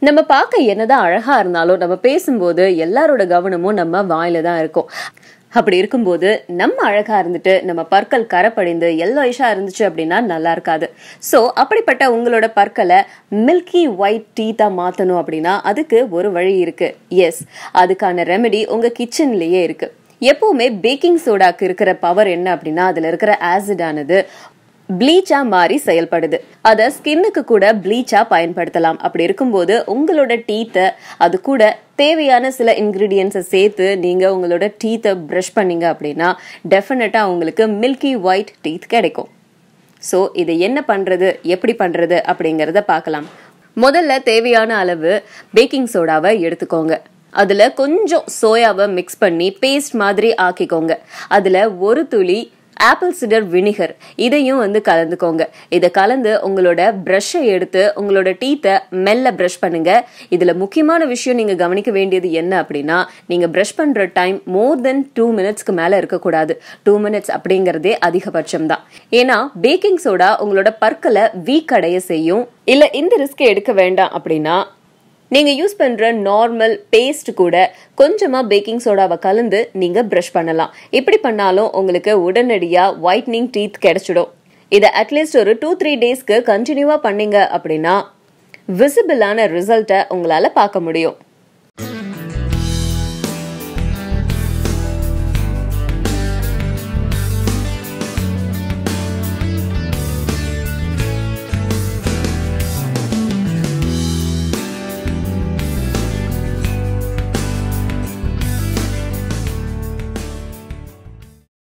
நம்ம பார்க்க என்னதான் அழகா இருந்தாலும் நம்ம பேசும்போது எல்லாரோட கவனமும் நம்ம வாயில தான் இருக்கும் அப்படி இருக்கும்போது நம்ம அழகா இருந்துட்டு நம்ம பற்கள் கரப்படைந்து எல்லோயிஷா இருந்துச்சு அப்படின்னா நல்லா இருக்காது ஸோ அப்படிப்பட்ட உங்களோட பற்களை மில்கி ஒயிட் டீத்தா மாத்தணும் அப்படின்னா அதுக்கு ஒரு வழி இருக்கு எஸ் அதுக்கான ரெமெடி உங்க கிச்சன்லயே இருக்கு எப்பவுமே பேக்கிங் சோடாக்கு இருக்கிற பவர் என்ன அப்படின்னா அதுல இருக்கிற ஆசிட் ஆனது ப்ளீச்சா மாறி செயல்படுது அதை ஸ்கின்னுக்கு கூட ப்ளீச்சா பயன்படுத்தலாம் அப்படி இருக்கும்போது உங்களோட டீத்தை அது கூட தேவையான சில இன்கிரீடியன்ஸை சேர்த்து நீங்க உங்களோட டீத்தை ப்ரஷ் பண்ணீங்க அப்படின்னா டெஃபினட்டா உங்களுக்கு மில்கி ஒயிட் டீத் கிடைக்கும் ஸோ இது என்ன பண்றது எப்படி பண்றது அப்படிங்கறத பார்க்கலாம் முதல்ல தேவையான அளவு பேக்கிங் சோடாவை எடுத்துக்கோங்க அதுல கொஞ்சம் சோயாவை மிக்ஸ் பண்ணி பேஸ்ட் மாதிரி ஆக்கிக்கோங்க அதுல ஒரு துளி ஆப்பிள் சிடர் வினிகர் இதையும் வந்து கலந்துக்கோங்க இதை கலந்து உங்களோட ப்ரஷ்ஷை எடுத்து உங்களோட டீத்தை மெல்ல ப்ரஷ் பண்ணுங்க இதுல முக்கியமான விஷயம் நீங்க கவனிக்க வேண்டியது என்ன அப்படின்னா நீங்க ப்ரஷ் பண்ற டைம் மோர் தென் டூ மினிட்ஸ்க்கு மேல இருக்கக்கூடாது டூ மினிட்ஸ் அப்படிங்கறதே அதிகபட்சம் தான் ஏன்னா பேக்கிங் சோடா உங்களோட பற்களை வீக் அடைய செய்யும் இல்ல இந்த ரிஸ்க் எடுக்க வேண்டாம் அப்படின்னா நீங்க யூஸ் பண்ற நார்மல் பேஸ்ட் கூட கொஞ்சமா பேக்கிங் சோடாவை கலந்து நீங்க ப்ரஷ் பண்ணலாம் இப்படி பண்ணாலும் உங்களுக்கு உடனடியா ஒயிட்னிங் டீத் கிடைச்சிடும் இதை அட்லீஸ்ட் ஒரு டூ த்ரீ டேஸ்க்கு கண்டினியூவா பண்ணீங்க அப்படின்னா விசிபிளான ரிசல்ட்டை உங்களால பார்க்க முடியும்